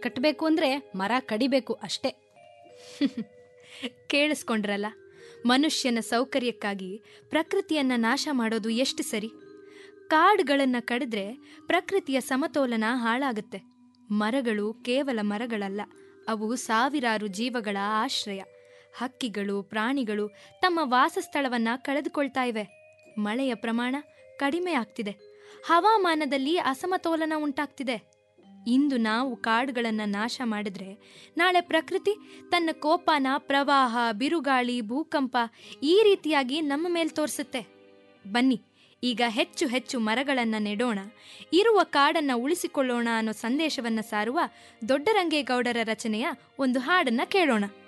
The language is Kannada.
ಕಟ್ಟಬೇಕು ಅಂದ್ರೆ ಮರ ಕಡಿಬೇಕು ಅಷ್ಟೇ ಕೇಳಿಸ್ಕೊಂಡ್ರಲ್ಲ ಮನುಷ್ಯನ ಸೌಕರ್ಯಕ್ಕಾಗಿ ಪ್ರಕೃತಿಯನ್ನ ನಾಶ ಮಾಡೋದು ಎಷ್ಟು ಸರಿ ಕಾಡುಗಳನ್ನ ಕಡಿದ್ರೆ ಪ್ರಕೃತಿಯ ಸಮತೋಲನ ಹಾಳಾಗುತ್ತೆ ಮರಗಳು ಕೇವಲ ಮರಗಳಲ್ಲ ಅವು ಸಾವಿರಾರು ಜೀವಗಳ ಆಶ್ರಯ ಹಕ್ಕಿಗಳು ಪ್ರಾಣಿಗಳು ತಮ್ಮ ವಾಸಸ್ಥಳವನ್ನ ಕಳೆದುಕೊಳ್ತಾ ಇವೆ ಮಳೆಯ ಪ್ರಮಾಣ ಕಡಿಮೆ ಆಗ್ತಿದೆ ಹವಾಮಾನದಲ್ಲಿ ಅಸಮತೋಲನ ಉಂಟಾಗ್ತಿದೆ ಇಂದು ನಾವು ಕಾಡುಗಳನ್ನು ನಾಶ ಮಾಡಿದ್ರೆ ನಾಳೆ ಪ್ರಕೃತಿ ತನ್ನ ಕೋಪನ ಪ್ರವಾಹ ಬಿರುಗಾಳಿ ಭೂಕಂಪ ಈ ರೀತಿಯಾಗಿ ನಮ್ಮ ಮೇಲೆ ತೋರಿಸುತ್ತೆ ಬನ್ನಿ ಈಗ ಹೆಚ್ಚು ಹೆಚ್ಚು ಮರಗಳನ್ನು ನೆಡೋಣ ಇರುವ ಕಾಡನ್ನ ಉಳಿಸಿಕೊಳ್ಳೋಣ ಅನ್ನೋ ಸಂದೇಶವನ್ನ ಸಾರುವ ದೊಡ್ಡರಂಗೇಗೌಡರ ರಚನೆಯ ಒಂದು ಹಾಡನ್ನ ಕೇಳೋಣ